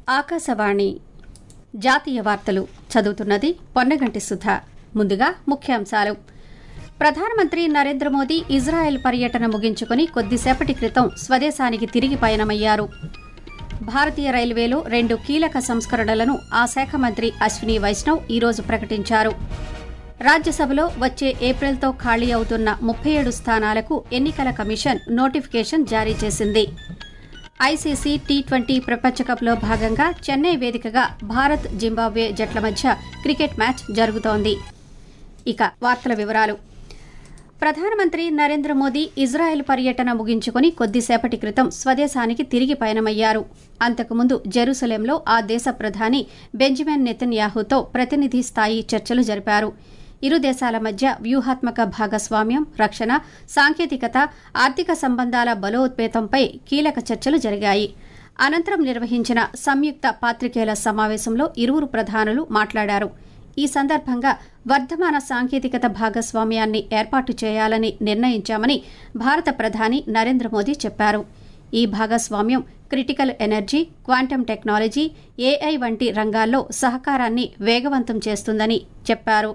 ఆకాశవాణి జాతీయ వార్తలు చదువుతున్నది పొన్నగంటి సుధ ముందుగా ముఖ్యాంశాలు ప్రధానమంత్రి నరేంద్ర మోదీ ఇజ్రాయెల్ పర్యటన ముగించుకుని కొద్దిసేపటి క్రితం స్వదేశానికి తిరిగి పయనమయ్యారు భారతీయ రైల్వేలో రెండు కీలక సంస్కరణలను ఆ శాఖ మంత్రి అశ్విని వైష్ణవ్ ఈరోజు ప్రకటించారు రాజ్యసభలో వచ్చే ఏప్రిల్తో ఖాళీ అవుతున్న ముప్పై ఏడు స్థానాలకు ఎన్నికల కమిషన్ నోటిఫికేషన్ జారీ చేసింది ఐసీసీ టీ ట్వంటీ ప్రపంచ కప్లో భాగంగా చెన్నై వేదికగా భారత్ జింబాబ్వే జట్ల మధ్య క్రికెట్ మ్యాచ్ జరుగుతోంది ఇక వార్తల వివరాలు ప్రధానమంత్రి నరేంద్ర మోదీ ఇజ్రాయెల్ పర్యటన ముగించుకుని కొద్దిసేపటి క్రితం స్వదేశానికి తిరిగి పయనమయ్యారు అంతకుముందు జెరూసలేంలో ఆ దేశ ప్రధాని బెంజమిన్ నెతన్యాహుతో ప్రతినిధి స్థాయి చర్చలు జరిపారు ఇరు దేశాల మధ్య వ్యూహాత్మక భాగస్వామ్యం రక్షణ సాంకేతికత ఆర్థిక సంబంధాల బలోత్పేతంపై కీలక చర్చలు జరిగాయి అనంతరం నిర్వహించిన సంయుక్త పాత్రికేయుల సమావేశంలో ఇరువురు ప్రధానులు మాట్లాడారు ఈ సందర్భంగా వర్ధమాన సాంకేతికత భాగస్వామ్యాన్ని ఏర్పాటు చేయాలని నిర్ణయించామని భారత ప్రధాని నరేంద్ర మోదీ చెప్పారు ఈ భాగస్వామ్యం critical energy quantum technology AI వంటి రంగాల్లో సహకారాన్ని వేగవంతం చేస్తుందని చెప్పారు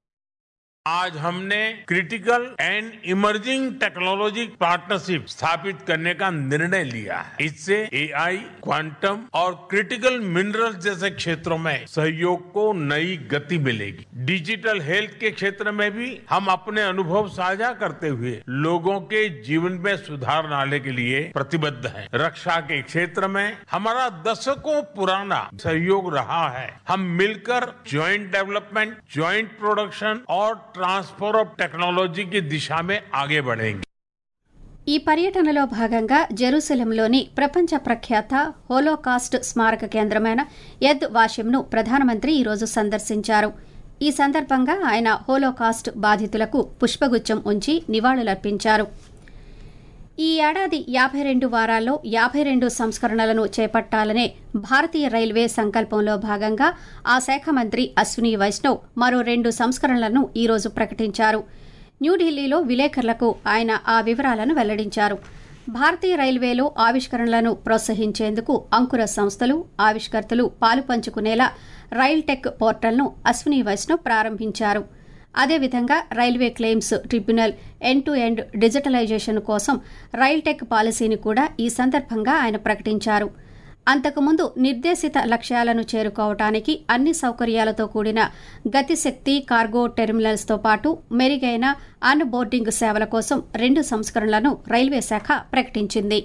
आज हमने critical and emerging technology partnership स्थापित करने का निर्णय लिया है इससे एआई क्वांटम और क्रिटिकल मिनरल्स जैसे क्षेत्रों में सहयोग को नई गति मिलेगी डिजिटल हेल्थ के क्षेत्र में भी हम अपने अनुभव साझा करते हुए लोगों के जीवन में सुधार लाने के लिए प्रतिबद्ध हैं रक्षा के क्षेत्र में हमारा दशकों पुराना सहयोग रहा है हम मिलकर ज्वाइंट डेवलपमेंट ज्वाइंट प्रोडक्शन और ट्रांसफर ऑफ टेक्नोलॉजी की दिशा में आगे बढ़ेंगे ఈ పర్యటనలో భాగంగా జెరూసలంలోని ప్రపంచ ప్రఖ్యాత హోలోకాస్ట్ స్మారక కేంద్రమైన ఎద్ వాషింను ప్రధానమంత్రి ఈరోజు సందర్శించారు ఈ సందర్భంగా ఆయన హోలోకాస్ట్ బాధితులకు పుష్పగుచ్చం ఉంచి నివాళులర్పించారు ఈ ఏడాది యాభై రెండు వారాల్లో యాభై రెండు సంస్కరణలను చేపట్టాలనే భారతీయ రైల్వే సంకల్పంలో భాగంగా ఆ శాఖ మంత్రి అశ్విని వైష్ణవ్ మరో రెండు సంస్కరణలను ఈరోజు ప్రకటించారు న్యూఢిల్లీలో విలేకరులకు ఆయన ఆ వివరాలను వెల్లడించారు భారతీయ రైల్వేలో ఆవిష్కరణలను ప్రోత్సహించేందుకు అంకుర సంస్థలు ఆవిష్కర్తలు పాలు పంచుకునేలా రైల్ టెక్ పోర్టల్ను అశ్విని వైష్ణవ్ ప్రారంభించారు అదేవిధంగా railway claims tribunal end to end digitalisation కోసం రైల్ టెక్ పాలసీని కూడా ఈ సందర్భంగా ఆయన ప్రకటించారు అంతకుముందు నిర్దేశిత లక్ష్యాలను చేరుకోవటానికి అన్ని సౌకర్యాలతో కూడిన గతిశక్తి కార్గో టెర్మినల్స్తో పాటు మెరుగైన అన్ బోర్డింగ్ సేవల కోసం రెండు సంస్కరణలను రైల్వే శాఖ ప్రకటించింది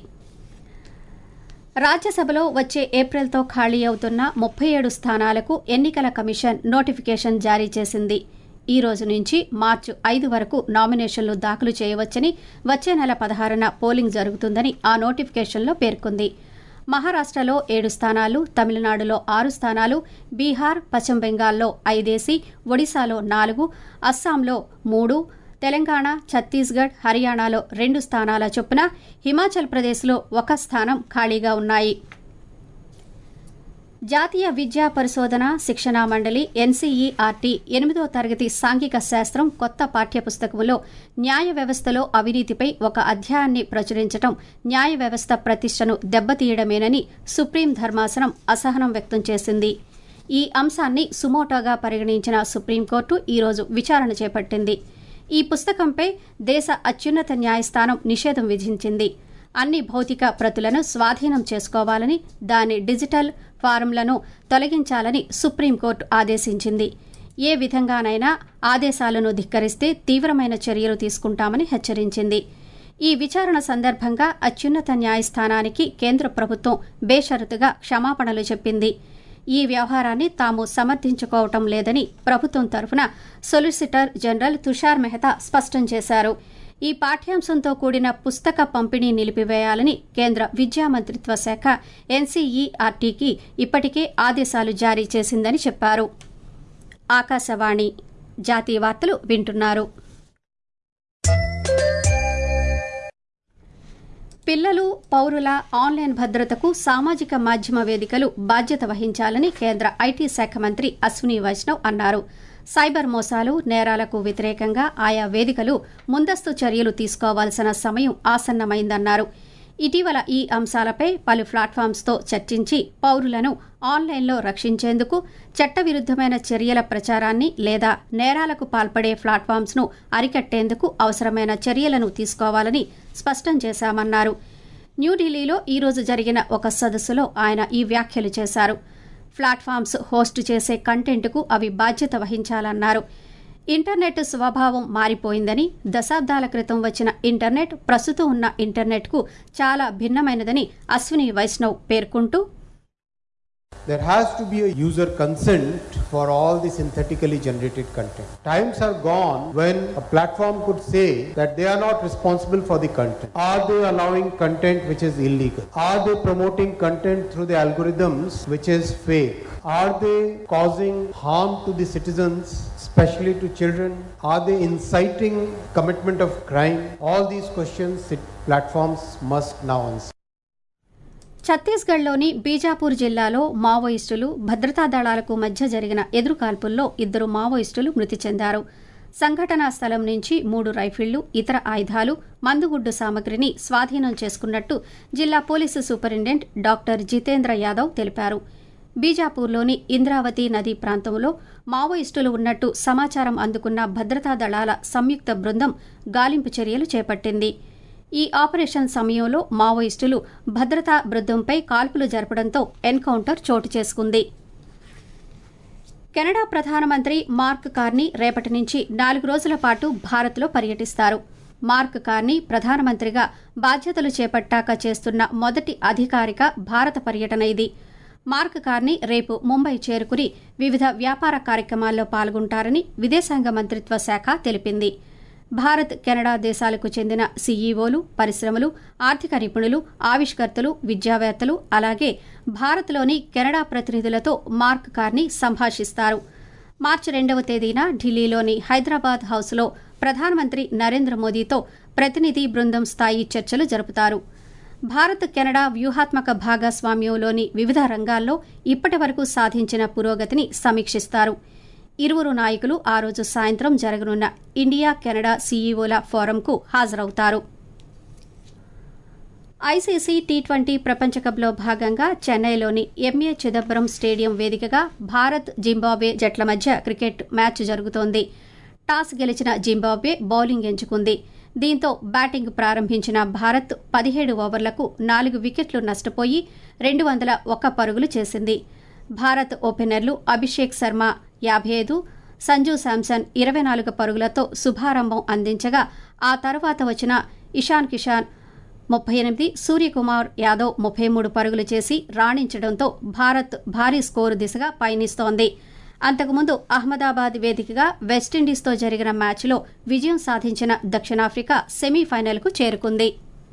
రాజ్యసభలో వచ్చే ఏప్రిల్తో ఖాళీ అవుతున్న ముప్పై ఏడు స్థానాలకు ఎన్నికల కమిషన్ నోటిఫికేషన్ జారీ చేసింది ఈ రోజు నుంచి మార్చి ఐదు వరకు నామినేషన్లు దాఖలు చేయవచ్చని వచ్చే నెల పదహారున పోలింగ్ జరుగుతుందని ఆ నోటిఫికేషన్లో పేర్కొంది మహారాష్టలో ఏడు స్థానాలు తమిళనాడులో ఆరు స్థానాలు బీహార్ పశ్చిమ బెంగాల్లో ఐదేసి ఒడిశాలో నాలుగు అస్సాంలో మూడు తెలంగాణ ఛత్తీస్గఢ్ హర్యానాలో రెండు స్థానాల చొప్పున హిమాచల్ ప్రదేశ్లో ఒక స్థానం ఖాళీగా ఉన్నాయి జాతీయ విద్యా పరిశోధన శిక్షణా మండలి ఎన్సీఈఆర్టీ ఎనిమిదో తరగతి సాంఘిక శాస్త్రం కొత్త పాఠ్యపుస్తకంలో న్యాయ వ్యవస్థలో అవినీతిపై ఒక అధ్యాయాన్ని ప్రచురించడం న్యాయ వ్యవస్థ ప్రతిష్టను దెబ్బతీయడమేనని సుప్రీం ధర్మాసనం అసహనం వ్యక్తం చేసింది ఈ అంశాన్ని సుమోటోగా పరిగణించిన సుప్రీంకోర్టు ఈరోజు విచారణ చేపట్టింది ఈ పుస్తకంపై దేశ అత్యున్నత న్యాయస్థానం నిషేధం విధించింది అన్ని భౌతిక ప్రతులను స్వాధీనం చేసుకోవాలని దాని డిజిటల్ ఫారంలను తొలగించాలని సుప్రీంకోర్టు ఆదేశించింది ఏ విధంగానైనా ఆదేశాలను ధిక్కరిస్తే తీవ్రమైన చర్యలు తీసుకుంటామని హెచ్చరించింది ఈ విచారణ సందర్భంగా అత్యున్నత న్యాయస్థానానికి కేంద్ర ప్రభుత్వం బేషరతుగా క్షమాపణలు చెప్పింది ఈ వ్యవహారాన్ని తాము సమర్థించుకోవటం లేదని ప్రభుత్వం తరఫున సొలిసిటర్ జనరల్ తుషార్ మెహతా స్పష్టం చేశారు ఈ పాఠ్యాంశంతో కూడిన పుస్తక పంపిణీ నిలిపివేయాలని కేంద్ర విద్యా మంత్రిత్వ శాఖ ఎన్సీఈఆర్టీకి ఇప్పటికే ఆదేశాలు జారీ చేసిందని చెప్పారు ఆకాశవాణి జాతీయ వార్తలు వింటున్నారు పిల్లలు పౌరుల ఆన్లైన్ భద్రతకు సామాజిక మాధ్యమ వేదికలు బాధ్యత వహించాలని కేంద్ర ఐటీ శాఖ మంత్రి అశ్విని వైష్ణవ్ అన్నారు సైబర్ మోసాలు నేరాలకు వ్యతిరేకంగా ఆయా వేదికలు ముందస్తు చర్యలు తీసుకోవాల్సిన సమయం ఆసన్నమైందన్నారు ఇటీవల ఈ అంశాలపై పలు ప్లాట్ఫామ్స్తో చర్చించి పౌరులను ఆన్లైన్లో రక్షించేందుకు చట్టవిరుద్ధమైన చర్యల ప్రచారాన్ని లేదా నేరాలకు పాల్పడే ప్లాట్ఫామ్స్ను అరికట్టేందుకు అవసరమైన చర్యలను తీసుకోవాలని స్పష్టం చేశామన్నారు న్యూఢిల్లీలో ఈరోజు జరిగిన ఒక సదస్సులో ఆయన ఈ వ్యాఖ్యలు చేశారు ప్లాట్ఫామ్స్ హోస్ట్ చేసే కంటెంట్కు అవి బాధ్యత వహించాలన్నారు ఇంటర్నెట్ స్వభావం మారిపోయిందని దశాబ్దాల క్రితం వచ్చిన ఇంటర్నెట్ ప్రస్తుతం ఉన్న ఇంటర్నెట్కు చాలా భిన్నమైనదని అశ్విని వైష్ణవ్ పేర్కొంటూ There has to be a user consent for all the synthetically generated content. Times are gone when a platform could say that they are not responsible for the content. Are they allowing content which is illegal? Are they promoting content through the algorithms which is fake? Are they causing harm to the citizens, especially to children? Are they inciting commitment of crime? All these questions it- platforms must now answer. ఛత్తీస్గఢ్లోని బీజాపూర్ జిల్లాలో మావోయిస్టులు భద్రతా దళాలకు మధ్య జరిగిన ఎదురుకాల్పుల్లో ఇద్దరు మావోయిస్టులు మృతి చెందారు సంఘటనా స్థలం నుంచి మూడు రైఫిళ్లు ఇతర ఆయుధాలు మందుగుడ్డు సామగ్రిని స్వాధీనం చేసుకున్నట్టు జిల్లా police superintendent doctor Jitendra Yadav తెలిపారు బీజాపూర్లోని ఇంద్రావతి నదీ ప్రాంతంలో మావోయిస్టులు ఉన్నట్టు సమాచారం అందుకున్న భద్రతా దళాల సంయుక్త బృందం గాలింపు చర్యలు చేపట్టింది ఈ ఆపరేషన్ సమయంలో మావోయిస్టులు భద్రతా బృందంపై కాల్పులు జరపడంతో ఎన్కౌంటర్ చోటు చేసుకుంది కెనడా ప్రధానమంత్రి మార్క్ కార్నీ రేపటి నుంచి నాలుగు రోజుల పాటు భారత్లో పర్యటిస్తారు మార్క్ కార్నీ ప్రధానమంత్రిగా బాధ్యతలు చేపట్టాక చేస్తున్న మొదటి అధికారిక భారత పర్యటన ఇది మార్క్ కార్నీ రేపు ముంబై చేరుకుని వివిధ వ్యాపార కార్యక్రమాల్లో పాల్గొంటారని విదేశాంగ మంత్రిత్వ శాఖ తెలిపింది భారత్ కెనడా దేశాలకు చెందిన సీఈఓలు పరిశ్రమలు ఆర్థిక నిపుణులు ఆవిష్కర్తలు విద్యావేత్తలు అలాగే భారత్లోని కెనడా ప్రతినిధులతో మార్క్ కార్నీ సంభాషిస్తారు మార్చి రెండవ తేదీన ఢిల్లీలోని హైదరాబాద్ హౌస్లో ప్రధానమంత్రి నరేంద్ర మోదీతో ప్రతినిధి బృందం స్థాయి చర్చలు జరుపుతారు భారత్ కెనడా వ్యూహాత్మక భాగస్వామ్యంలోని వివిధ రంగాల్లో ఇప్పటి వరకు సాధించిన పురోగతిని సమీక్షిస్తారు ఇరువురు నాయకులు ఆ రోజు సాయంత్రం జరగనున్న ఇండియా కెనడా సీఈఓల ఫోరంకు హాజరవుతారు ఐసీసీ టీ ట్వంటీ ప్రపంచ కప్లో భాగంగా చెన్నైలోని ఎంఏ చిదంబరం స్టేడియం వేదికగా భారత్ జింబాబ్వే జట్ల మధ్య క్రికెట్ మ్యాచ్ జరుగుతోంది టాస్ గెలిచిన జింబాబ్వే బౌలింగ్ ఎంచుకుంది దీంతో బ్యాటింగ్ ప్రారంభించిన భారత్ పదిహేడు ఓవర్లకు నాలుగు వికెట్లు నష్టపోయి రెండు వందల ఒక్క పరుగులు చేసింది భారత్ ఓపెనర్లు అభిషేక్ శర్మ యాభై ఐదు సంజు శాంసన్ ఇరవై నాలుగు పరుగులతో శుభారంభం అందించగా ఆ తర్వాత వచ్చిన ఇషాన్ కిషాన్ ముప్పై ఎనిమిది సూర్యకుమార్ యాదవ్ ముప్పై మూడు పరుగులు చేసి రాణించడంతో భారత్ భారీ స్కోరు దిశగా పయనిస్తోంది అంతకుముందు అహ్మదాబాద్ వేదికగా వెస్టిండీస్తో జరిగిన మ్యాచ్లో విజయం సాధించిన దక్షిణాఫ్రికా సెమీఫైనల్కు చేరుకుంది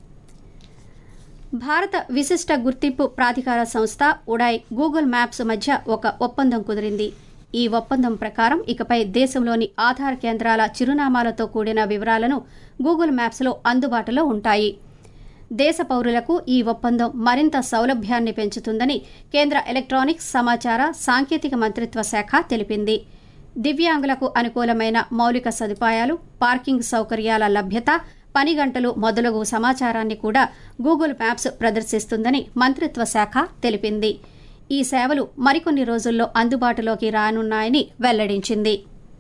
భారత విశిష్ట గుర్తింపు ప్రాధికార సంస్థ ఉడాయ్ గూగుల్ మ్యాప్స్ మధ్య ఒక ఒప్పందం కుదిరింది ఈ ఒప్పందం ప్రకారం ఇకపై దేశంలోని ఆధార్ కేంద్రాల చిరునామాలతో కూడిన వివరాలను గూగుల్ మ్యాప్స్లో అందుబాటులో ఉంటాయి దేశ పౌరులకు ఈ ఒప్పందం మరింత సౌలభ్యాన్ని పెంచుతుందని కేంద్ర ఎలక్ట్రానిక్స్ సమాచార సాంకేతిక మంత్రిత్వ శాఖ తెలిపింది దివ్యాంగులకు అనుకూలమైన మౌలిక సదుపాయాలు పార్కింగ్ సౌకర్యాల లభ్యత పని గంటలు మొదలగు సమాచారాన్ని కూడా గూగుల్ మ్యాప్స్ ప్రదర్శిస్తుందని మంత్రిత్వ శాఖ తెలిపింది ఈ సేవలు మరికొన్ని రోజుల్లో అందుబాటులోకి రానున్నాయని వెల్లడించింది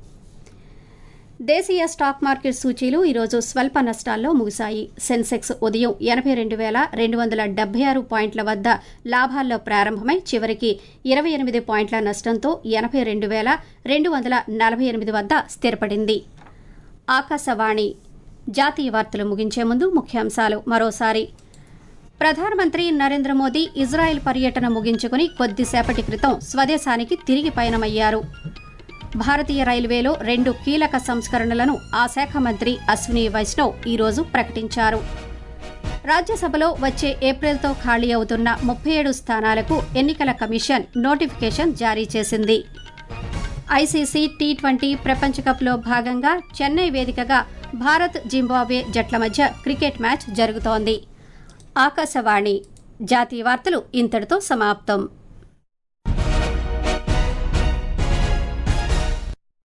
దేశీయ స్టాక్ మార్కెట్ సూచీలు ఈరోజు స్వల్ప నష్టాల్లో ముగిశాయి సెన్సెక్స్ ఉదయం ఎనభై రెండు వేల రెండు వందల డెబ్బై ఆరు పాయింట్ల వద్ద లాభాల్లో ప్రారంభమై చివరికి ఇరవై ఎనిమిది పాయింట్ల నష్టంతో ఎనభై రెండు వేల రెండు వందల నలభై ఎనిమిది వద్ద స్థిరపడింది ఆకాశవాణి జాతీయ వార్తలు ముగించే ముందు ముఖ్యాంశాలు మరోసారి ప్రధానమంత్రి నరేంద్ర మోదీ ఇజ్రాయెల్ పర్యటన ముగించుకుని కొద్దిసేపటి క్రితం స్వదేశానికి తిరిగి పయనమయ్యారు భారతీయ రైల్వేలో రెండు కీలక సంస్కరణలను ఆ శాఖ మంత్రి అశ్విని వైష్ణవ్ ఈరోజు ప్రకటించారు రాజ్యసభలో వచ్చే ఏప్రిల్తో ఖాళీ అవుతున్న ముప్పై ఏడు స్థానాలకు ఎన్నికల కమిషన్ నోటిఫికేషన్ జారీ చేసింది ఐసీసీ టీ ట్వంటీ ప్రపంచ కప్లో భాగంగా చెన్నై వేదికగా భారత్ జింబాబ్వే జట్ల మధ్య క్రికెట్ మ్యాచ్ జరుగుతోంది ఆకాశవాణి జాతీయ వార్తలు ఇంతటితో సమాప్తం